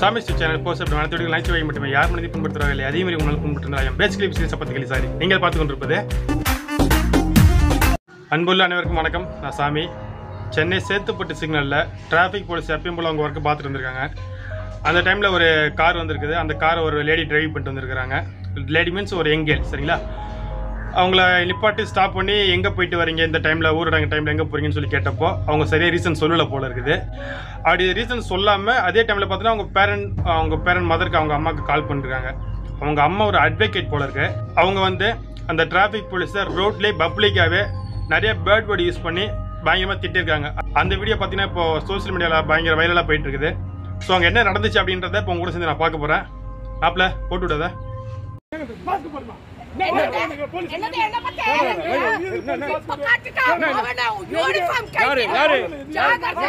சாமி stitch channel post அப்படி நடத்தி லைக் வைக்க மட்டுமே யார் மனதை புண்படுத்துறாங்க இல்லை அதே மாதிரி உங்களுக்கு புண்படுத்துறாங்க பேசிக்கலி பிசினஸ் பற்றி கேள்வி சாரி நீங்கள் பார்த்து கொண்டிருப்பது அன்புள்ள அனைவருக்கும் வணக்கம் நான் சாமி சென்னை சேத்துப்பட்டு சிக்னலில் டிராஃபிக் போலீஸ் எப்பயும் போல் அவங்க ஒர்க்கு பார்த்துட்டு வந்திருக்காங்க அந்த டைமில் ஒரு கார் வந்திருக்குது அந்த காரை ஒரு லேடி டிரைவ் பண்ணிட்டு வந்திருக்கிறாங்க லேடி மீன்ஸ் ஒரு எங்கேல் சரிங்களா அவங்கள நிப்பாட்டி ஸ்டாப் பண்ணி எங்கே போயிட்டு வரீங்க இந்த டைமில் ஊரடங்கு டைமில் எங்கே போறீங்கன்னு சொல்லி கேட்டப்போ அவங்க சரியாக ரீசன் சொல்லலை போல இருக்குது அப்படி ரீசன் சொல்லாமல் அதே டைமில் பார்த்தீங்கன்னா அவங்க பேரண்ட் அவங்க பேரண்ட் மதருக்கு அவங்க அம்மாவுக்கு கால் பண்ணிருக்காங்க அவங்க அம்மா ஒரு அட்வொகேட் போல இருக்கு அவங்க வந்து அந்த டிராஃபிக் போலீஸை ரோட்லேயே பப்ளிக்காகவே நிறைய பேர்ட் வேர்டு யூஸ் பண்ணி பயங்கரமாக திட்டிருக்காங்க அந்த வீடியோ பார்த்தீங்கன்னா இப்போ சோஷியல் மீடியாவில் பயங்கர வைரலாக போயிட்டு இருக்குது ஸோ அங்கே என்ன நடந்துச்சு அப்படின்றத இப்போ உங்க கூட சேர்ந்து நான் பார்க்க போகிறேன் ஆப்பில் போட்டு விடாத என்னது என்ன பத்தி இப்ப காட்டுட்டா அவன யூனிஃபார்ம் யாரு? யாரு? ஜாகிரதை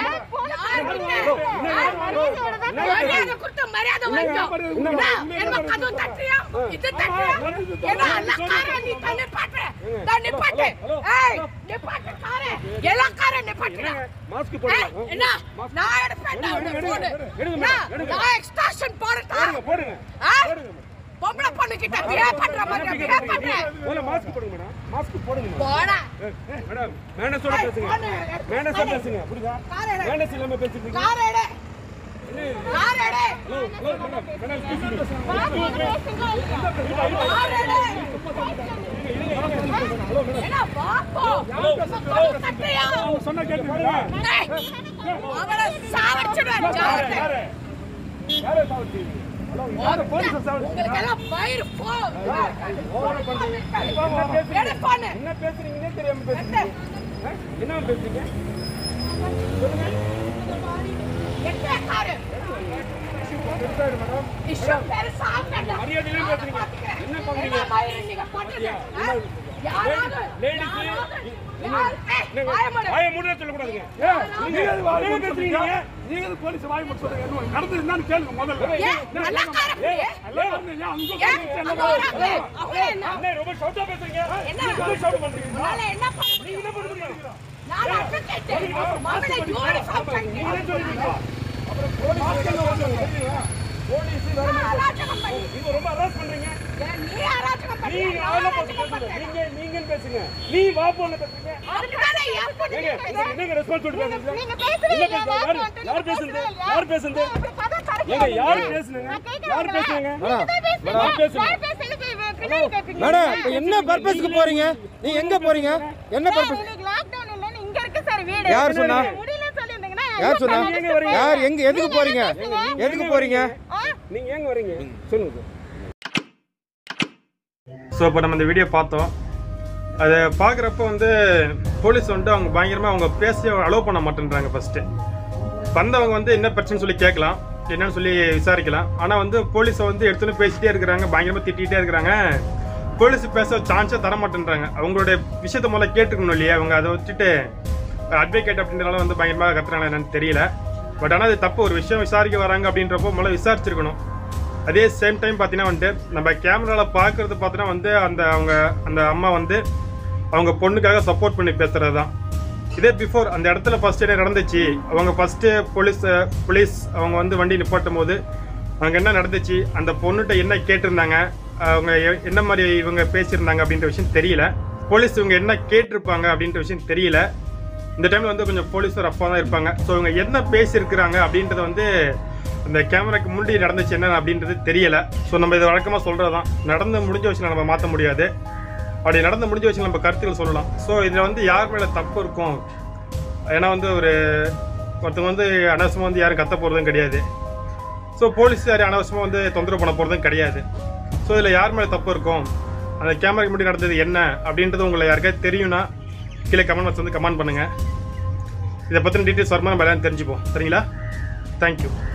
மரியாதை கொடுத்த மரியாதை வாங்கிக்கோ என்ன கதவு தட்டியா இது தட்டியா என்ன எல்லா காரும் நீ தண்ணி பாட்டு தண்ணி பாட்டு ஏய் நீ பாட்டு காரு எல்லா காரும் நீ பாட்டு மாஸ்க் ஏய், என்ன நான் எடுப்பேன் நான் போடு நான் எக்ஸ்டாஷன் போறதா போடுங்க ஆ? பொம்பளை பொண்ணு கிட்ட பிஹேவ் பண்ற மாதிரி பிஹேவ் பண்றேன் முதல்ல மாஸ்க் போடுங்க மேடம் மாஸ்க் போடுங்க மேடம். போடா ஏய், மேடம் மேனஸோட பேசுங்க மேனஸோட பேசுங்க புரியுதா கார் எடு மேனஸ் இல்லாம பேசிட்டு இருக்கீங்க கார் எடு கார் எடு ஹலோ ஹலோ மேடம் மேடம் பேசுங்க கார் எடு என்ன பாப்போ கதவு தட்டியா சொன்னா கேட்டுக்கீங்களா ஏய், அவனை சாவடிச்சுடுவேன் ஜாகிரதை யாரு யாரு சாவச்சி ஹலோ யாரு போலீஸ் சாவச்சி உங்களுக்கு எல்லாம் வயிறு போ என்ன எடு போனு என்ன பேசுறீங்கன்னே தெரியாம பேசுறீங்க ஆ? என்ன பேசுறீங்க எட்ட காரு எடுத்தாரு மேடம் இஷ்யூ பேரு சாப்பிட்டா மரியாதையிலே பேசுறீங்க. என்ன பண்றீங்க? என்ன வயிறு நீங்க போட்டது ஆ? யாராவது லேடிஸ் யாராவது யார் ஏய், வாய மூடு. வாய மூட சொல்லக்கூடாதுங்க நீங்க வாய மூட பேசுறீங்க நீங்க போலீஸ் வாய மூட சொல்றீங்க நடந்து என்னன்னு கேளுங்க முதல்ல ஏன் நல்லா காரை பிடி. ஏன் அங்க வராங்க. அவங்க என்ன அண்ணே ரொம்ப ஷவுட்டா பேசுறீங்க என்ன? நீங்க ரொம்ப ஷவுட் பண்றீங்க உன்னால என்ன பண்ண முடியும்? என்ன பண்றீங்க நான் advocate. மாமனை uniform கட்டி. நீங்களே சொல்றீங்க அப்புறம் போலீஸ் போலீஸ் வேற நான் அராஜகம் பண்ணி. நீங்க ரொம்ப அரெஸ்ட் பண்றீங்க ஏன் நீ அராஜகம் பண்ணி? நீங்க நான் ஆள அராஜகம் பேசுங்க பண்ணேன். நீங்க நீங்க பேசுங்க நீ வா போல பேசுறீங்க அதுக்குதானே என் பொண்ணு ஏங்க கேக்குது. என்னங்க ரெஸ்பான்சிபிலிட்டி பேசுறீங்க நீங்க என்ன பேசுறீங்க, பேசுறீங்க நான் யார் வந்து யார் நீங்க பேசுறது பேசுறீங்க. யார் பேசுறது ஏன் இப்படி கதை திறக்கிறீங்க? ஏங்க யார் பேசுனங்க நான் கேட்கிறேன் யார் உங்களை. பேசுனங்க நீங்க தான் பேசுறீங்க. யார் பேசுனங்க யார் பேசுறீங்க? பின்னாடி கேட்பீங்க. மேடம் இப்ப என்ன பர்பஸ்க்கு போறீங்க நீங்க எங்க போறீங்க என்ன சார், பர்பஸ் இன்னைக்கு lockdown இல்லைன்னு இங்க இருக்கு சார் வீடு. யார் சொன்னா? முடியலன்னு சொல்லியிருந்தீங்கன்னா, யார் சொன்னா ஐயோ, எங்க வரீங்க? யார் எங்க எதுக்கு போறீங்க எதுக்கு போறீங்க ஆ? நீங்க எங்க வரீங்க சொல்லுங்க ஸோ இப்போ நம்ம இந்த வீடியோ பார்த்தோம் அதை பார்க்குறப்ப வந்து போலீஸ் வந்துட்டு அவங்க பயங்கரமாக அவங்க பேசி அலோவ் பண்ண மாட்டேன்றாங்க ஃபஸ்ட்டு வந்தவங்க வந்து என்ன பிரச்சனை சொல்லி கேட்கலாம் என்னன்னு சொல்லி விசாரிக்கலாம் ஆனால் வந்து போலீஸை வந்து எடுத்துன்னு பேசிட்டே இருக்கிறாங்க பயங்கரமாக திட்டிகிட்டே இருக்கிறாங்க போலீஸ் பேச சான்ஸே தர மாட்டேன்றாங்க அவங்களுடைய விஷயத்த முதல்ல கேட்டுக்கணும் இல்லையா அவங்க அதை வச்சுட்டு அட்வொகேட் அப்படின்றனால வந்து பயங்கரமாக கத்துறாங்க என்னன்னு தெரியல பட் ஆனால் அது தப்பு ஒரு விஷயம் விசாரிக்க வராங்க அப்படின்றப்போ முதல்ல விசாரிச்சிருக்கணும் அதே சேம் டைம் பார்த்தீங்கன்னா வந்துட்டு நம்ம கேமராவில் பார்க்கறது பார்த்தீங்கன்னா வந்து அந்த அவங்க அந்த அம்மா வந்து அவங்க பொண்ணுக்காக சப்போர்ட் பண்ணி பேசுறது தான் இதே பிஃபோர் அந்த இடத்துல ஃபர்ஸ்ட் என்ன நடந்துச்சு அவங்க ஃபர்ஸ்ட் போலீஸ் போலீஸ் அவங்க வந்து வண்டி நிப்பாட்டும் போது அங்கே என்ன நடந்துச்சு அந்த பொண்ணுகிட்ட என்ன கேட்டிருந்தாங்க அவங்க எ- என்ன மாதிரி இவங்க பேசியிருந்தாங்க அப்படின்ற விஷயம் தெரியல போலீஸ் இவங்க என்ன கேட்டிருப்பாங்க அப்படின்ற விஷயம் தெரியல இந்த டைம்ல வந்து கொஞ்சம் போலீஸ் ரஃபாக தான் இருப்பாங்க ஸோ இவங்க என்ன பேசியிருக்கிறாங்க அப்படின்றத வந்து அந்த கேமராக்கு முன்னாடி நடந்துச்சு என்ன அப்படின்றது தெரியல ஸோ நம்ம இது வழக்கமாக சொல்கிறது தான் நடந்து முடிஞ்ச விஷயம் நம்ம மாற்ற முடியாது அப்படி நடந்து முடிஞ்ச விஷயம் நம்ம கருத்துக்கள் சொல்லலாம் ஸோ இதில் வந்து யார் மேலே தப்பு இருக்கும் ஏன்னா வந்து ஒரு ஒருத்தவங்க வந்து அனாவசியமாக வந்து யாரும் கத்த போகிறதும் கிடையாது ஸோ போலீஸ் யாரும் அனாவசியமாக வந்து தொந்தரவு பண்ண போகிறதும் கிடையாது ஸோ இதில் யார் மேலே தப்பு இருக்கும் அந்த கேமராக்கு முன்னாடி நடந்தது என்ன அப்படின்றது உங்களை யாருக்காவது தெரியும்னா கீழே கமெண்ட் பாக்ஸ் வந்து கமெண்ட் பண்ணுங்கள் இதை பற்றின டீட்டெயில்ஸ் வருமா நம்ம எல்லாம் தெரிஞ்சுப்போம் சரிங்களா தேங்க்யூ